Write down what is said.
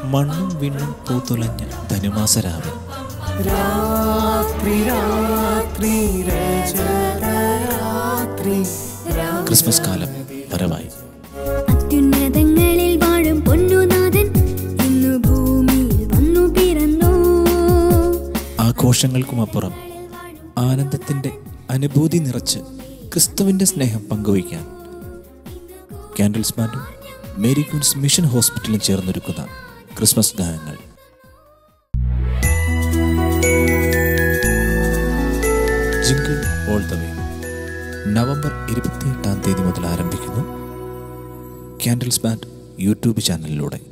മണ്ണും വിണ്ണും പൂത്തുലഞ്ഞ ധനുമാസരാവ് രാത്രി രാത്രി രജതരാത്രി ക്രിസ്മസ് കാലം വരവായി അത്യുന്നതങ്ങളിൽ വാഴും പൊന്നുനാഥൻ ഇന്നു ഭൂമിയിൽ വന്നു പിറന്നു ആഘോഷങ്ങൾക്കുമപ്പുറം ആനന്ദത്തിൻ്റെ അനുഭൂതി നിറച്ച് ക്രിസ്തുവിൻ്റെ സ്നേഹം പങ്കുവയ്ക്കാൻ കാൻഡിൽസ് ബാൻഡും മേരി ക്യൂൻസ് മിഷൻ ഹോസ്പിറ്റലും ചേർന്നൊരുക്കുന്ന ക്രിസ്മസ് ഗാനങ്ങൾ jingle all the way November ഇരുപത്തിയെട്ടാം തീയതി മുതൽ ആരംഭിക്കുന്നു കാൻഡിൽസ് ബാൻഡ് യൂട്യൂബ് ചാനലിലൂടെ